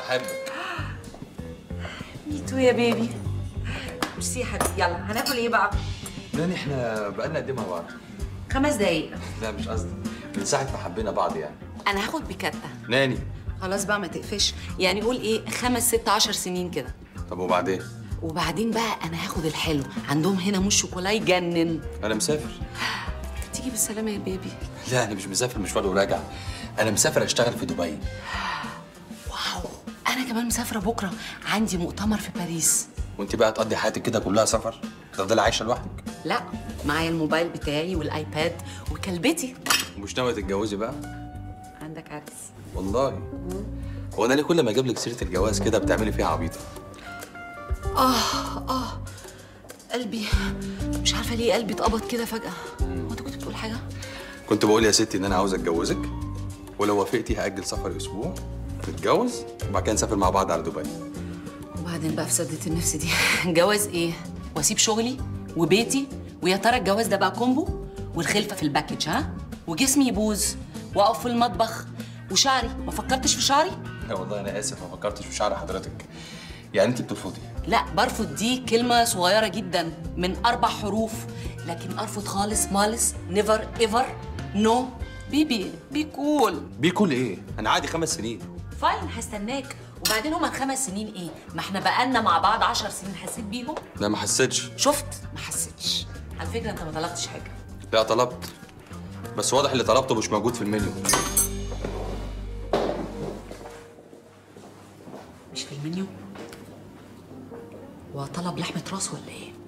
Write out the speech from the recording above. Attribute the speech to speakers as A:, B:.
A: بحبك
B: ميتو يا بيبي ميرسي يا حبيبي يلا هناكل ايه بقى
A: ناني احنا بقالنا قد ايه مع بعض
B: خمس دقايق
A: لا مش قصدي من ساعه ما حبينا بعض يعني
B: انا هاخد بكاتا
A: ناني
B: خلاص بقى ما تقفش يعني قول ايه خمس ست عشر سنين كده
A: طب وبعدين
B: وبعدين بقى انا هاخد الحلو عندهم هنا موش شوكولا يجنن
A: انا مسافر
B: تيجي بالسلامه يا بيبي
A: لا انا مش مسافر مشوار وراجع انا مسافر اشتغل في دبي
B: واو انا كمان مسافره بكره عندي مؤتمر في باريس
A: وانت بقى تقضي حياتك كده كلها سفر تفضلي عايشه لوحدك
B: لا معايا الموبايل بتاعي والايباد وكلبتي
A: ومش ناويه تتجوزي بقى
B: عندك عرس
A: والله هو انا ليه كل ما اجيب لك سيره الجواز كده بتعملي فيها عبيطه
B: اه اه قلبي مش عارفه ليه قلبي اتقبض كده فجاه هو انت كنت بتقول حاجه
A: كنت بقول يا ستي ان انا عاوز اتجوزك ولو وافقتي هاجل سفر اسبوع نتجوز وبعد كده نسافر مع بعض على دبي
B: وبعدين بقى في سدة النفس دي جواز ايه واسيب شغلي وبيتي ويا ترى الجواز ده بقى كومبو والخلفه في الباكج ها وجسمي يبوظ واقف في المطبخ وشعري ما فكرتش في شعري
A: لا والله انا اسف ما فكرتش في شعر حضرتك يعني انت بترفضي
B: لا برفض دي كلمة صغيرة جدا من أربع حروف لكن أرفض خالص مالس نيفر ايفر نو بيبي بي كول
A: بيكون ايه انا عادي خمس سنين
B: فاين هستناك وبعدين هما الخمس سنين ايه؟ ما احنا بقالنا مع بعض عشر سنين حسيت بيهم؟
A: لا ما حسيتش
B: شفت؟ ما حسيتش على فكرة انت ما طلبتش حاجة
A: لا طلبت بس واضح اللي طلبته مش موجود في المنيو
B: مش في المنيو؟ وطلب لحمة راس ولا ايه؟